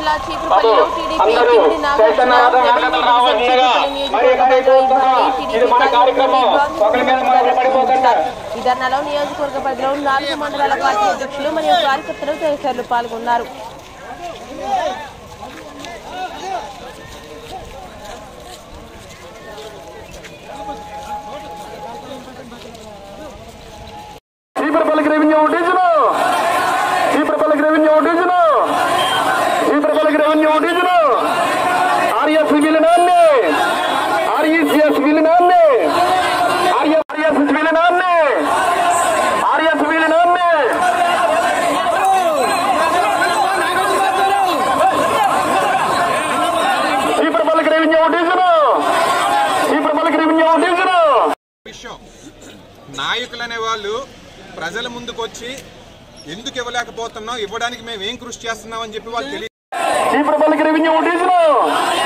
జిల్లా చీపురుపల్లిలో TDP Kimidi Nagarjuna revenue division Cheepurupalli నియోజకవర్గ పరిధిలో ఇవ్వాలి టీడీపీ కార్యక్రమంలో నిర్వహించారు. ఈ ధర్నాలో నియోజకవర్గ పరిధిలో నాలుగు మండలాల పార్టీ అధ్యక్షులు మరియు కార్యకర్తలు తదితరులు పాల్గొన్నారు చీపురపల్లికి రెవెన్యూ డివిజన్ చీపురపల్లికి రెవెన్యూ డివిజన్ చీపురపల్లికి రెవెన్యూ డివిజన్ ఆర్ఎస్ విలీనాన్ని ఆర్ఈసిఎస్ విలీనాన్ని ఆర్ఎస్ విలీనాన్ని ఆర్ఎస్ విలీనాన్ని చీపురపల్లికి రెవెన్యూ డివిజన్ చీపురపల్లికి రెవెన్యూ డివిజన్ విషయం నాయకులు అనే వాళ్ళు ప్రజల ముందుకు వచ్చి ఎందుకు ఇవ్వలేకపోతున్నాం ఇవ్వడానికి మేము ఏం కృషి చేస్తున్నాం అని చెప్పి వాళ్ళు తెలియ చీపురపల్లికి రెవెన్యూ డివిజన్